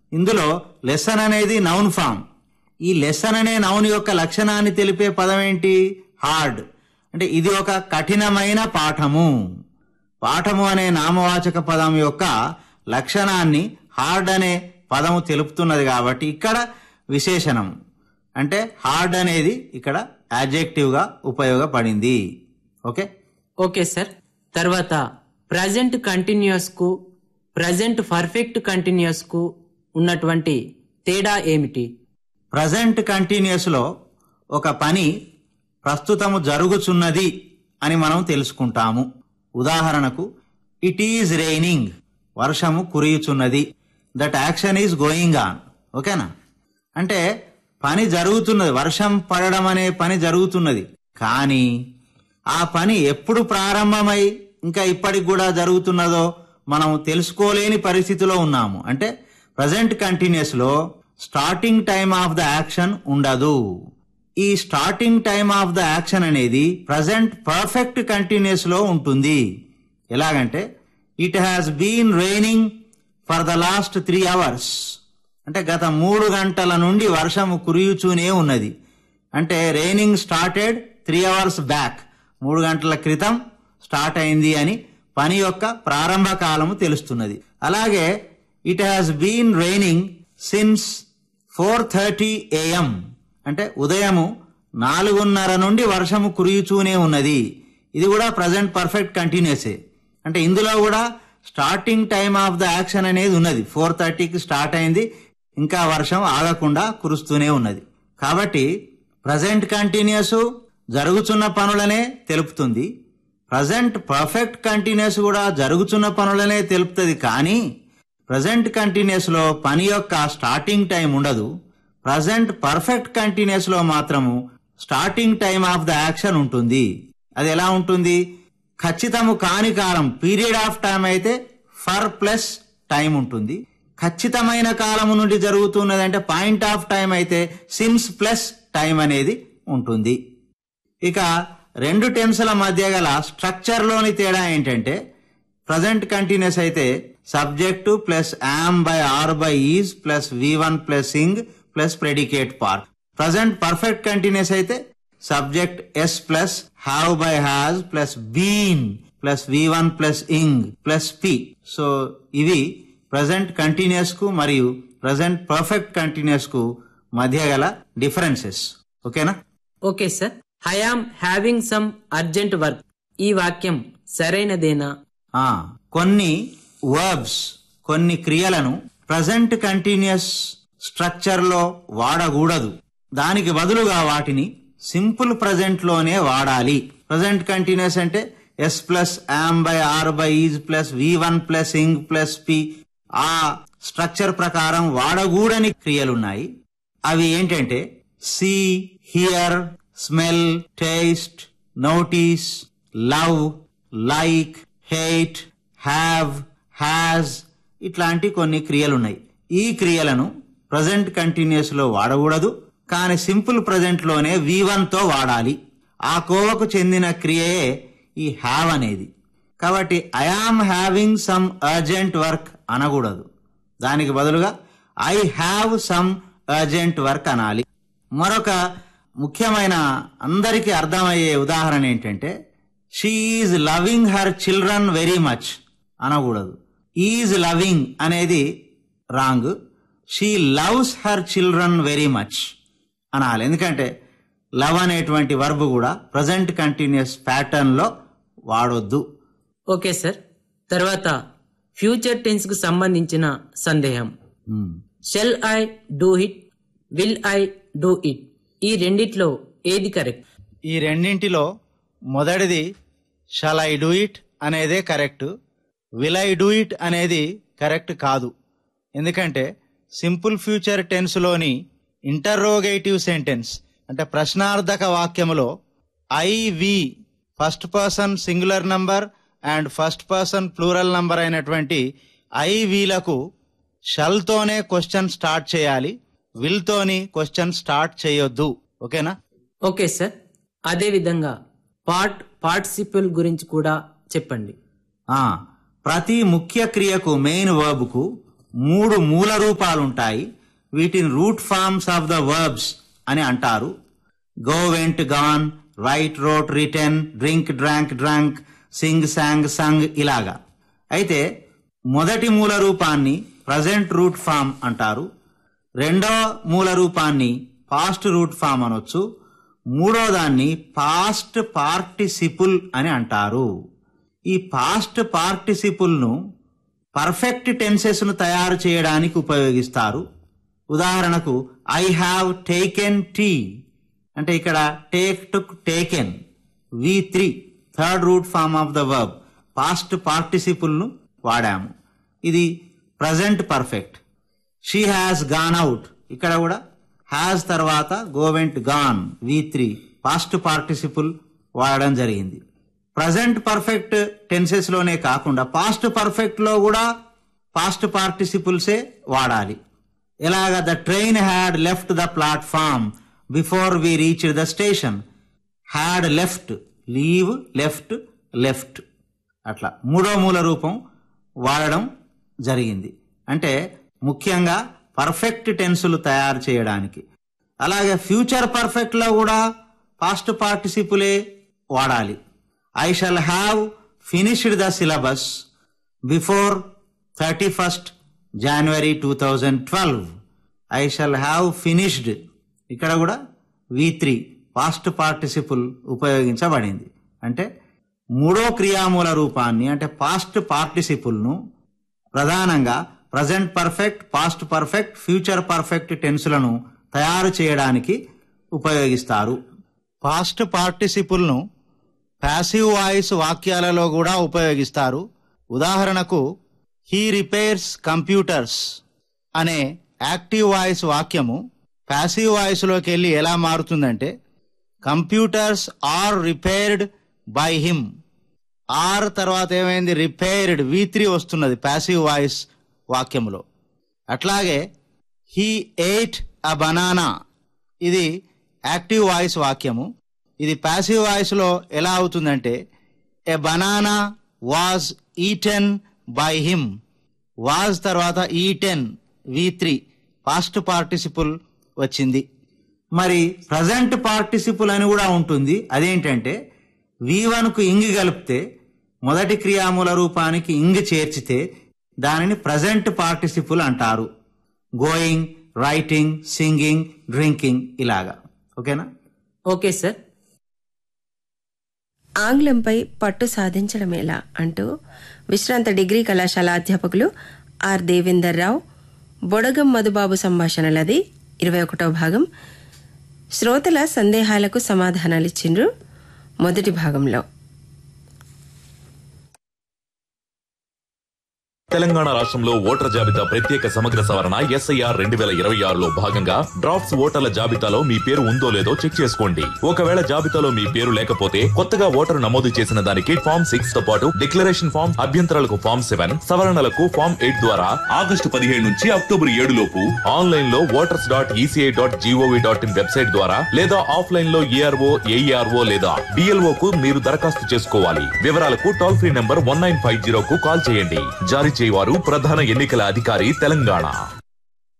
ఇందులో లెసన్ అనేది noun form ఈ లెసన్ అనే నౌన్ యొక్క లక్షణాన్ని తెలిపే పదం ఏంటి హార్డ్ అంటే ఇది ఒక కఠినమైన పాఠము పాఠము అనే నామవాచక పదం యొక్క లక్షణాన్ని హార్డ్ అనే పదము తెలుపుతున్నది కాబట్టి ఇక్కడ విశేషణం అంటే హార్డ్ అనేది ఇక్కడ adjective గా ఉపయోగపడింది ఓకే ఓకే సార్ తర్వాత ప్రజెంట్ కంటిన్యూస్ కు ప్రజెంట్ పర్ఫెక్ట్ కంటిన్యూస్ కు ఉన్నటువంటి తేడా ఏమిటి ప్రజెంట్ కంటిన్యూస్ లో ఒక పని ప్రస్తుతము జరుగుచున్నది అని మనం తెలుసుకుంటాము ఉదాహరణకు ఇట్ ఈజ్ రైనింగ్ వర్షము కురియుచున్నది that action is going on ఓకేనా అంటే పని జరుగుతున్నది వర్షం పడడం అనే పని జరుగుతున్నది కానీ ఆ పని ఎప్పుడు ప్రారంభమై ఇంకా ఇప్పటికి కూడా జరుగుతున్నదో మనం తెలుసుకోలేని పరిస్థితిలో ఉన్నాము అంటే ప్రజెంట్ కంటిన్యూస్ లో starting time of the action ఉండదు ఈ starting time of the action అనేది ప్రజెంట్ పర్ఫెక్ట్ కంటిన్యూస్ లో ఉంటుంది ఎలాగంటే it has been raining for the last three hours అంటే గత మూడు గంటల నుండి వర్షము కురియుచూనే ఉన్నది అంటే raining started three hours back మూడు గంటల క్రితం స్టార్ట్ అయింది అని పని యొక్క ప్రారంభ కాలము తెలుస్తున్నది అలాగే it has been raining since four thirty AM అంటే ఉదయము నాలుగున్నర నుండి వర్షము కురియుచూనే ఉన్నది ఇది కూడా ప్రజెంట్ పర్ఫెక్ట్ కంటిన్యూసే అంటే ఇందులో కూడా starting time of the action అనేది ఉన్నది ఫోర్ థర్టీకి స్టార్ట్ అయింది ఇంకా వర్షం ఆగకుండా కురుస్తూనే ఉన్నది కాబట్టి ప్రజెంట్ కంటిన్యూస్ జరుగుతున్న పనులనే తెలుపుతుంది ప్రజెంట్ పర్ఫెక్ట్ కంటిన్యూస్ కూడా జరుగుతున్న పనులనే తెలుపుతుంది కానీ ప్రజెంట్ కంటిన్యూస్ లో పని యొక్క స్టార్టింగ్ టైం ఉండదు ప్రజెంట్ పర్ఫెక్ట్ కంటిన్యూస్ లో మాత్రము starting time of the action ఉంటుంది అది ఎలా ఉంటుంది ఖచ్చితము కాని కాలం పీరియడ్ ఆఫ్ టైం అయితే ఫర్ ప్లస్ టైం ఉంటుంది ఖచ్చితమైన కాలము నుండి జరుగుతున్నది అంటే పాయింట్ ఆఫ్ టైం అయితే సిన్స్ ప్లస్ టైం అనేది ఉంటుంది ఇక రెండు టెన్స్ల మధ్య గల స్ట్రక్చర్ లోని తేడా ఏంటంటే ప్రజెంట్ కంటిన్యూస్ అయితే subject plus am by are by is plus V one plus ing plus predicate part present perfect continuous అయితే subject S plus have by has plus been plus V one plus ing plus P so ఇవి present continuous కు మరియు present perfect continuous కు మధ్య గల differences ఓకేనా okay sir I am having some urgent work ఈ వాక్యం సరైనదేనా ఆ కొన్ని వర్బ్స్ కొన్ని క్రియలను ప్రజెంట్ కంటిన్యూస్ స్ట్రక్చర్ లో వాడకూడదు దానికి బదులుగా వాటిని సింపుల్ ప్రజెంట్ లోనే వాడాలి ప్రజెంట్ కంటిన్యూస్ అంటే S plus am by are by is plus V one plus ing plus P ఆ స్ట్రక్చర్ ప్రకారం వాడకూడని క్రియలున్నాయి అవి ఏంటంటే see hear smell taste notice love like hate have has ఇట్లాంటి కొన్ని క్రియలున్నాయి ఈ క్రియలను ప్రజెంట్ కంటిన్యూస్ లో వాడకూడదు కానీ సింపుల్ ప్రజెంట్ లోనే వి వన్ తో వాడాలి ఆ కోవకు చెందిన క్రియయే ఈ హ్యావ్ అనేది కాబట్టి I am having some urgent work అనకూడదు దానికి బదులుగా I have some urgent work అనాలి మరొక ముఖ్యమైన అందరికీ అర్థమయ్యే ఉదాహరణ ఏంటంటే she is loving her children very much అనకూడదు ఈజ్ లవింగ్ అనేది wrong she loves her children very much అనాలి ఎందుకంటే లవ్ అనేటువంటి వర్బ్ కూడా ప్రజెంట్ కంటిన్యూస్ ప్యాటర్న్ లో వాడొద్దు ఓకే సార్ తర్వాత ఫ్యూచర్ టెన్స్ కు సంబంధించిన సందేహం Hmm. Shall I do it will I do it ఈ రెండిట్లో ఏది కరెక్ట్ ఈ రెండింటిలో మొదటిది షల్ ఐ డూ ఇట్ అనేదే correct will I do it అనేది కరెక్ట్ కాదు ఎందుకంటే సింపుల్ ఫ్యూచర్ టెన్స్లోని ఇంటర్రోగేటివ్ సెంటెన్స్ అంటే ప్రశ్నార్థక వాక్యములో I we first person singular number and first person plural number అయినటువంటి ఐ వీలకు షల్తోనే క్వశ్చన్ స్టార్ట్ చేయాలి విల్ తోని క్వశ్చన్ స్టార్ట్ చేయొద్దు ఓకేనా ఓకే సార్ అదే విధంగా పార్ట్ పార్టిసిపల్ గురించి కూడా చెప్పండి ఆ ప్రతి ముఖ్య క్రియకు మెయిన్ వర్బ్ కు మూడు మూల రూపాలుంటాయి వీటిని root forms of the verbs అని అంటారు go went gone write wrote written drink drank drank sing sang sung ఇలాగా అయితే మొదటి మూల రూపాన్ని ప్రజెంట్ రూట్ ఫామ్ అంటారు రెండో మూల రూపాన్ని పాస్ట్ రూట్ ఫామ్ అనొచ్చు మూడో దాన్ని పాస్ట్ పార్టిసిపుల్ అని అంటారు ఈ పాస్ట్ పార్టిసిపుల్ ను పర్ఫెక్ట్ టెన్సెస్ ను తయారు చేయడానికి ఉపయోగిస్తారు ఉదాహరణకు ఐ హ్యావ్ టేకెన్ టీ అంటే ఇక్కడ take took taken V three third root form of the verb past participle ను వాడాము ఇది present perfect she has gone out ఇక్కడ కూడా హ్యాస్ తర్వాత go went gone V three past participle వాడడం జరిగింది ప్రజెంట్ పర్ఫెక్ట్ టెన్సెస్ లోనే కాకుండా పాస్ట్ పర్ఫెక్ట్ లో కూడా పాస్ట్ పార్టిసిపుల్సే వాడాలి ఎలాగ the train had left the platform before we reach the station had left leave left left అట్లా మూడో మూల రూపం వాడడం జరిగింది అంటే ముఖ్యంగా పర్ఫెక్ట్ టెన్సులు తయారు చేయడానికి అలాగే ఫ్యూచర్ పర్ఫెక్ట్ లో కూడా పాస్ట్ పార్టిసిపులే వాడాలి I shall have finished the syllabus before thirty first January two thousand twelve I shall have finished ఇక్కడ కూడా వి త్రీ పాస్ట్ పార్టిసిపుల్ ఉపయోగించబడింది అంటే మూడో క్రియామూల రూపాన్ని అంటే పాస్ట్ పార్టిసిపుల్ను ప్రధానంగా present perfect past perfect future perfect టెన్సులను తయారు చేయడానికి ఉపయోగిస్తారు పాస్ట్ పార్టిసిపుల్ను ప్యాసివ్ వాయిస్ వాక్యాలలో కూడా ఉపయోగిస్తారు ఉదాహరణకు హీ రిపేర్స్ కంప్యూటర్స్ అనే యాక్టివ్ వాయిస్ వాక్యము ప్యాసివ్ వాయిస్లోకి వెళ్ళి ఎలా మారుతుందంటే computers are repaired by him are తర్వాత ఏమైంది రిపేర్డ్ వి త్రీ వస్తున్నది ప్యాసివ్ వాయిస్ వాక్యములో అట్లాగే హీ ఎయిట్ అ బనానా ఇది యాక్టివ్ వాయిస్ వాక్యము ఇది ప్యాసివ్ వాయిస్లో ఎలా అవుతుందంటే a banana was eaten by him was తర్వాత eaten V three past participle వచ్చింది మరి ప్రజెంట్ పార్టిసిపుల్ అని కూడా ఉంటుంది అదేంటంటే వి కు ఇంగ్ కలిపితే మొదటి క్రియామూల రూపానికి ఇంగ్ చేర్చితే దానిని ప్రజెంట్ పార్టిసిపుల్ అంటారు గోయింగ్ రైటింగ్ సింగింగ్ డ్రింకింగ్ ఇలాగా ఓకేనా ఓకే సార్ ఆంగ్లంపై పట్టు సాధించడం ఎలా అంటూ విశ్రాంత డిగ్రీ కళాశాల అధ్యాపకులు ఆర్ దేవేందర్ రావు బొడగం మధుబాబు సంభాషణలది ఇరవై ఒకటో భాగం శ్రోతల సందేహాలకు సమాధానాలిచ్చిండ్రు మొదటి భాగంలో తెలంగాణ రాష్ట్రంలో ఓటర్ల జాబితా ప్రత్యేక సమగ్ర సవరణ ఎస్ఐఆర్ రెండు వేల ఇరవై ఆరులో భాగంగా డ్రాఫ్ట్స్ ఓటర్ల జాబితాలో మీ పేరు ఉందో లేదో చెక్ చేసుకోండి ఒకవేళ జాబితాలో మీ పేరు లేకపోతే కొత్తగా ఓటరు నమోదు చేసిన దానికి ఫామ్ సిక్స్ తో పాటు డిక్లరేషన్ ఫామ్ అభ్యంతరాలకు ఫామ్ సెవెన్ సవరణలకు ఫామ్ ఎయిట్ ద్వారా ఆగస్టు పదిహేడు నుంచి అక్టోబర్ ఏడు లోపు ఆన్లైన్ లో voters dot ECI dot GOV dot in website ద్వారా లేదా ఆఫ్లైన్ లో ఏఆర్ఓ ఏఈఆర్ఓ లేదా డిఎల్ఓ కు మీరు దరఖాస్తు చేసుకోవాలి వివరాలకు toll free number one nine five zero కు కాల్ చేయండి జారీ చేయవారు ప్రధాన ఎన్నికల అధికారి తెలంగాణ